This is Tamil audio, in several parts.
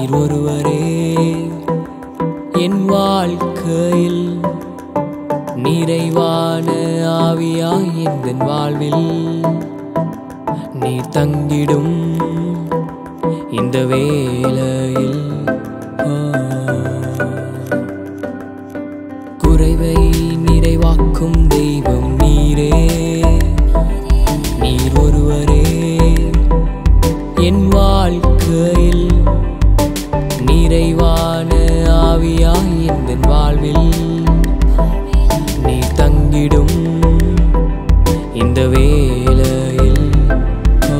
நீர் ஒருவரே என் வாழ்க்கையில் நிறைவான ஆவியாய் எந்தன் வாழ்வில் நீர் தங்கிடும் இந்த வேளையில் ஆ. குறைவை நிறைவாக்கும் தெய்வம் நீரே நீர் ஒருவரே என் வாழ்க்கையில் நிறைவான ஆவியாய் எந்தன் வாழ்வில் நீ தங்கிடும் இந்த வேளையில் ஆ.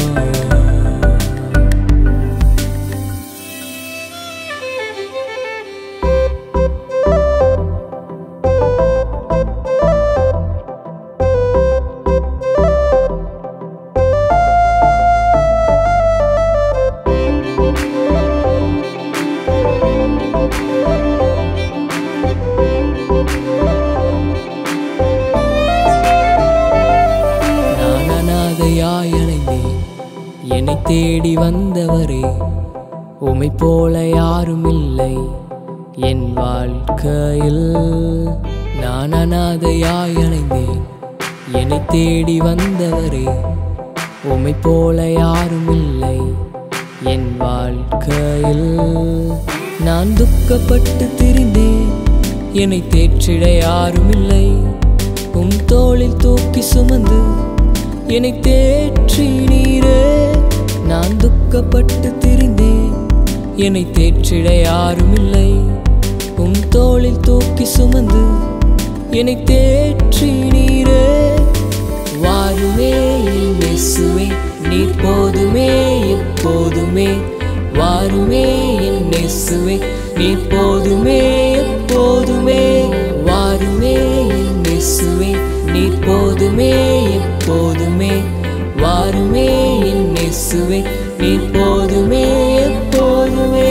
நான் அனாதையாய் அலைந்தேன் என்னை தேடி வந்தவரே உமை போல யாரும் இல்லை என் வாழ்க்கையில் நான் அனாதையாய் அலைந்தேன் என்னை தேடி வந்தவரே உமை போல யாரும் இல்லை என் வாழ்க்கையில் நான் துக்கப்பட்டு திரிந்தேன் என்னை தேற்றிட யாரும் இல்லை உம் தோளில் தூக்கி சுமந்து என்னை தேற்றி நீரே நான் துக்கப்பட்டு திரிந்தேன் என்னை தேற்றிட யாரும் இல்லை உம் தோளில் தூக்கி சுமந்து என்னை தேற்றி நீரே வாருமே என் இயேசுவே நீர் போதுமே எப்போதுமே வாருமே என் இயேசுவே நீர் போதுமே எப்போதுமே வாருமே என் இயேசுவே நீர் போதுமே எப்போதுமே வாருமே என் இயேசுவே நீர் போதுமே எப்போதுமே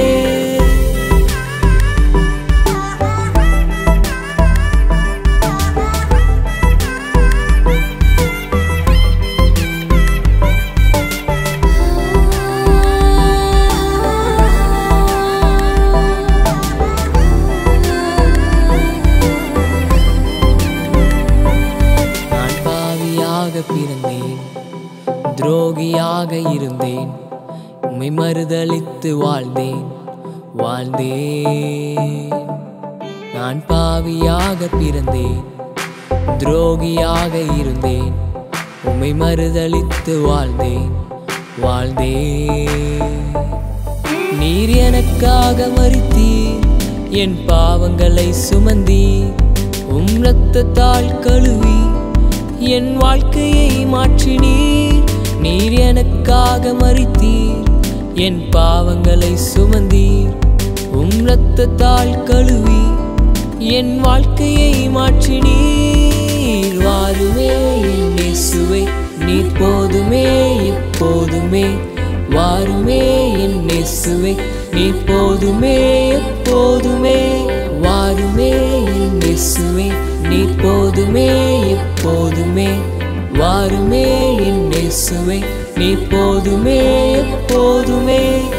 நான் பாவியாக பிறந்தேன் துரோகியாக இருந்தேன் உம்மை மறுதலித்து வாழ்ந்தேன் வாழ்ந்தேன் நான் பாவியாக பிறந்தேன் துரோகியாக இருந்தேன் உம்மை மறுதலித்து வாழ்ந்தேன் வாழ்ந்தேன் நீர் எனக்காக மறித்தீர் என் பாவங்களை சுமந்தீர் உம் இரத்தத்தால் கழுவி என் வாழ்க்கையை மாற்றினீர் நீர் எனக்காக மறித்தீர் என் பாவங்களை சுமந்தீர் உம் இரத்தத்தால் கழுவி என் வாழ்க்கையை மாற்றினீர் வாருமே என் இயேசுவே நீர் போதுமே எப்போதுமே வாருமே என் இயேசுவே நீர் போதுமே எப்போதுமே வாருமே என் இயேசுவே நீர் போதுமே எப்போதுமே வாருமே என் இயேசுவே நீர் போதுமே எப்போதுமே